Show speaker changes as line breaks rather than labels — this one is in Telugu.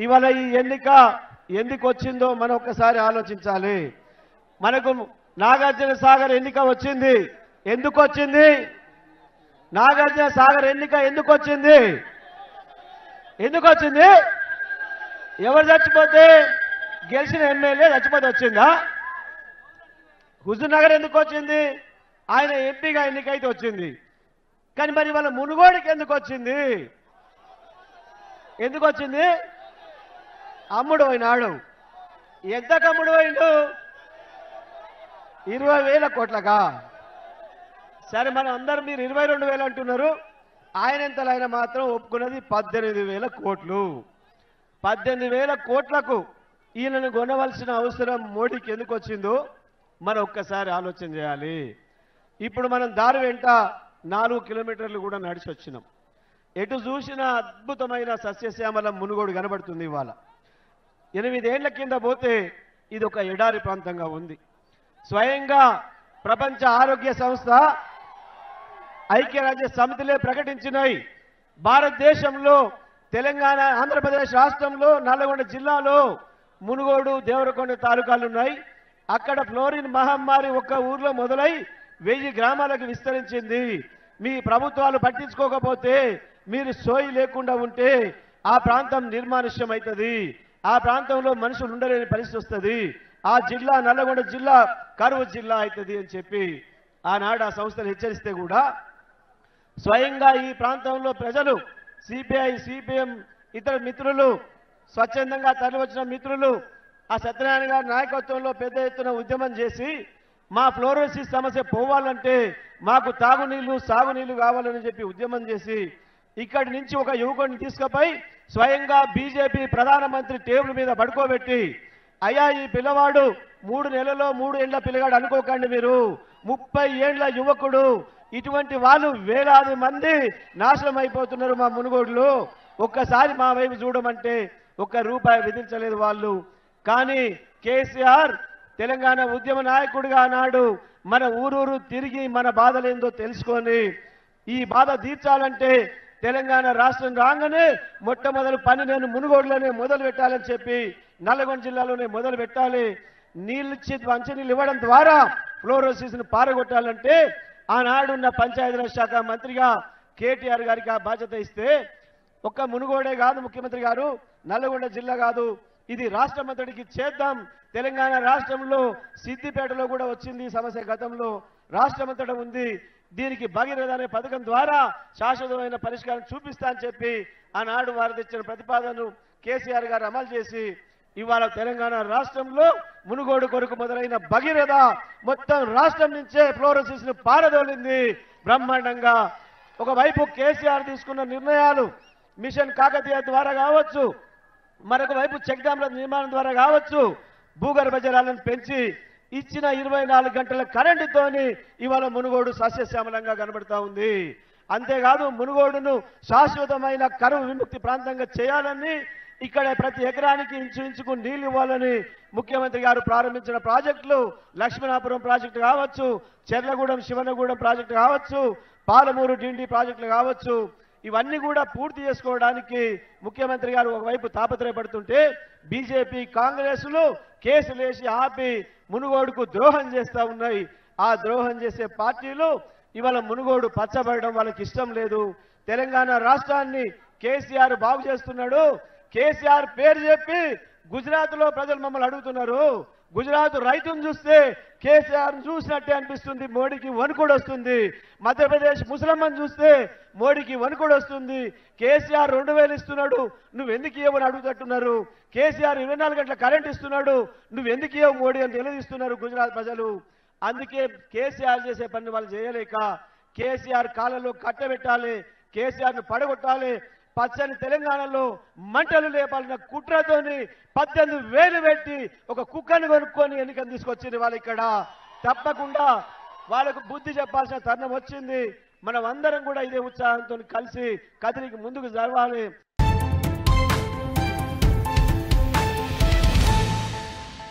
ఇవాళ ఈ ఎన్నిక ఎందుకు వచ్చిందో మనం ఒక్కసారి ఆలోచించాలి మనకు నాగార్జున సాగర్ ఎన్నిక వచ్చింది ఎందుకు వచ్చింది నాగార్జున సాగర్ ఎన్నిక ఎందుకు వచ్చింది ఎందుకు వచ్చింది ఎవరు చచ్చిపోతే గెలిచిన ఎమ్మెల్యే చచ్చిపోతే వచ్చిందా హుజూర్ నగర్ ఎందుకు వచ్చింది ఆయన ఎంపీగా ఎన్నికైతే వచ్చింది కానీ మరి వాళ్ళ మునుగోడికి ఎందుకు వచ్చింది ఎందుకు వచ్చింది అమ్ముడు పోయినాడు ఎంతకు అమ్ముడు పోయిండు ఇరవై వేల కోట్లకా సరే మనం అందరం మీరు ఇరవై రెండు వేలు అంటున్నారు ఆయన ఎంతలో ఆయన మాత్రం ఒప్పుకున్నది పద్దెనిమిది వేల కోట్లు పద్దెనిమిది వేల కోట్లకు ఈయనను కొనవలసిన అవసరం మోడీకి ఎందుకు వచ్చిందో మనం ఒక్కసారి ఆలోచన చేయాలి ఇప్పుడు మనం దారి వెంట నాలుగు కిలోమీటర్లు కూడా నడిచి వచ్చినాం ఎటు చూసిన అద్భుతమైన సస్యశ్యామల మునుగోడు కనబడుతుంది ఇవాళ ఎనిమిదేళ్ల కింద పోతే ఇది ఒక ఎడారి ప్రాంతంగా ఉంది స్వయంగా ప్రపంచ ఆరోగ్య సంస్థ ఐక్యరాజ్య సమితిలే ప్రకటించినాయి భారతదేశంలో తెలంగాణ ఆంధ్రప్రదేశ్ రాష్ట్రంలో నల్లగొండ జిల్లాలో మునుగోడు దేవరకొండ తాలూకాలు ఉన్నాయి అక్కడ ఫ్లోరిన్ మహమ్మారి ఒక్క ఊర్లో మొదలై వెయ్యి గ్రామాలకు విస్తరించింది మీ ప్రభుత్వాలు పట్టించుకోకపోతే మీరు సోయి లేకుండా ఉంటే ఆ ప్రాంతం నిర్మానుష్యం అవుతుంది ఆ ప్రాంతంలో మనుషులు ఉండలేని పరిస్థితి వస్తుంది ఆ జిల్లా నల్లగొండ జిల్లా కరువు జిల్లా అవుతుంది అని చెప్పి ఆనాడు ఆ సంస్థలు హెచ్చరిస్తే కూడా స్వయంగా ఈ ప్రాంతంలో ప్రజలు సిపిఐ సిపిఎం ఇతర మిత్రులు స్వచ్ఛందంగా తరలివచ్చిన మిత్రులు ఆ సత్యనారాయణ గారి నాయకత్వంలో పెద్ద ఎత్తున ఉద్యమం చేసి మా ఫ్లోరోసిస్ సమస్య పోవాలంటే మాకు తాగునీళ్లు సాగునీళ్లు కావాలని చెప్పి ఉద్యమం చేసి ఇక్కడి నుంచి ఒక యువకుడిని తీసుకుపోయి స్వయంగా బీజేపీ ప్రధానమంత్రి టేబుల్ మీద పడుకోబెట్టి అయ్యా ఈ పిల్లవాడు మూడు నెలలో మూడు ఏండ్ల పిల్లగాడు అనుకోకండి మీరు ముప్పై ఏండ్ల యువకుడు ఇటువంటి వాళ్ళు వేలాది మంది నాశనం అయిపోతున్నారు మా మునుగోడులో ఒక్కసారి మా వైపు చూడమంటే ఒక్క రూపాయి విధించలేదు వాళ్ళు కానీ కేసీఆర్ తెలంగాణ ఉద్యమ నాయకుడిగా ఆనాడు మన ఊరూరు తిరిగి మన బాధలేందో తెలుసుకొని ఈ బాధ తీర్చాలంటే తెలంగాణ రాష్ట్రం రాగానే మొట్టమొదటి పని నేను మునుగోడులోనే మొదలు పెట్టాలని చెప్పి నల్లగొండ జిల్లాలోనే మొదలు పెట్టాలి నీళ్ళు ఇచ్చి మంచినీళ్ళు ఇవ్వడం ద్వారా ఫ్లోరోసిస్ ను పారగొట్టాలంటే ఆనాడున్న పంచాయతీరాజ్ శాఖ మంత్రిగా కేటీఆర్ గారికి ఆ బాధ్యత ఇస్తే ఒక్క మునుగోడే కాదు ముఖ్యమంత్రి గారు నల్లగొండ జిల్లా కాదు ఇది రాష్ట్రమంతటికి చేద్దాం తెలంగాణ రాష్ట్రంలో సిద్దిపేటలో కూడా వచ్చింది ఈ సమస్య గతంలో రాష్ట్రమంతటా ఉంది దీనికి భగీరథ అనే పథకం ద్వారా శాశ్వతమైన పరిష్కారం చూపిస్తా అని చెప్పి ఆనాడు వారు తెచ్చిన ప్రతిపాదనను కేసీఆర్ గారు అమలు చేసి ఇవాళ తెలంగాణ రాష్ట్రంలో మునుగోడు కొరకు మొదలైన భగీరథ మొత్తం రాష్ట్రం నుంచే ఫ్లోరోసిస్ ను పారదోలింది బ్రహ్మాండంగా ఒకవైపు కేసీఆర్ తీసుకున్న నిర్ణయాలు మిషన్ కాకతీయ ద్వారా కావచ్చు మరొక వైపు చెక్ డ్యాంల నిర్మాణం ద్వారా కావచ్చు భూగర్భ జలాలను పెంచి ఇచ్చిన ఇరవై నాలుగు గంటల కరెంటుతోని ఇవాళ మునుగోడు సస్యశ్యామలంగా కనబడతా ఉంది అంతేకాదు మునుగోడును శాశ్వతమైన కరువు విముక్తి ప్రాంతంగా చేయాలని ఇక్కడ ప్రతి ఎకరానికి ఇంచుమించుకు నీళ్లు ఇవ్వాలని ముఖ్యమంత్రి గారు ప్రారంభించిన ప్రాజెక్టులు లక్ష్మణాపురం ప్రాజెక్టు కావచ్చు చెర్లగూడెం శివనగూడెం ప్రాజెక్టు కావచ్చు పాలమూరు డిండి ప్రాజెక్టులు కావచ్చు ఇవన్నీ కూడా పూర్తి చేసుకోవడానికి ముఖ్యమంత్రి గారు ఒకవైపు తాపత్రయపడుతుంటే బీజేపీ కాంగ్రెస్లు కేసులేసి ఆపి మునుగోడుకు ద్రోహం చేస్తా ఉన్నాయి ఆ ద్రోహం చేసే పార్టీలు ఇవాళ మునుగోడు పచ్చబడడం వాళ్ళకి ఇష్టం లేదు తెలంగాణ రాష్ట్రాన్ని కేసీఆర్ బాగు చేస్తున్నాడు కేసీఆర్ పేరు చెప్పి గుజరాత్ లో ప్రజలు మమ్మల్ని అడుగుతున్నారు గుజరాత్ రైతును చూస్తే కేసీఆర్ చూసినట్టే అనిపిస్తుంది మోడీకి వణుకుడు వస్తుంది మధ్యప్రదేశ్ ముసలమ్మని చూస్తే మోడీకి వణుకుడు వస్తుంది కేసీఆర్ రెండు వేలు ఇస్తున్నాడు నువ్వు ఎందుకు ఇవ్వని అడుగుతట్టున్నారు కేసీఆర్ ఇరవై నాలుగు గంటల కరెంట్ ఇస్తున్నాడు నువ్వు ఎందుకు ఇవ్వవు మోడీ అని నిలదీస్తున్నారు గుజరాత్ ప్రజలు అందుకే కేసీఆర్ చేసే పని వాళ్ళు చేయలేక కేసీఆర్ కాలంలో కట్టబెట్టాలి కేసీఆర్ ను పడగొట్టాలి పచ్చని తెలంగాణలో మంటలు లేపాలన్న కుట్రతోని పద్దెనిమిది వేలు పెట్టి ఒక కుక్కను కొనుక్కొని ఎన్నికలు తీసుకొచ్చింది వాళ్ళు ఇక్కడ తప్పకుండా వాళ్ళకు బుద్ధి చెప్పాల్సిన తరుణం వచ్చింది మనం అందరం కూడా ఇదే ఉత్సాహంతో కలిసి కదిలికి ముందుకు జరగాలి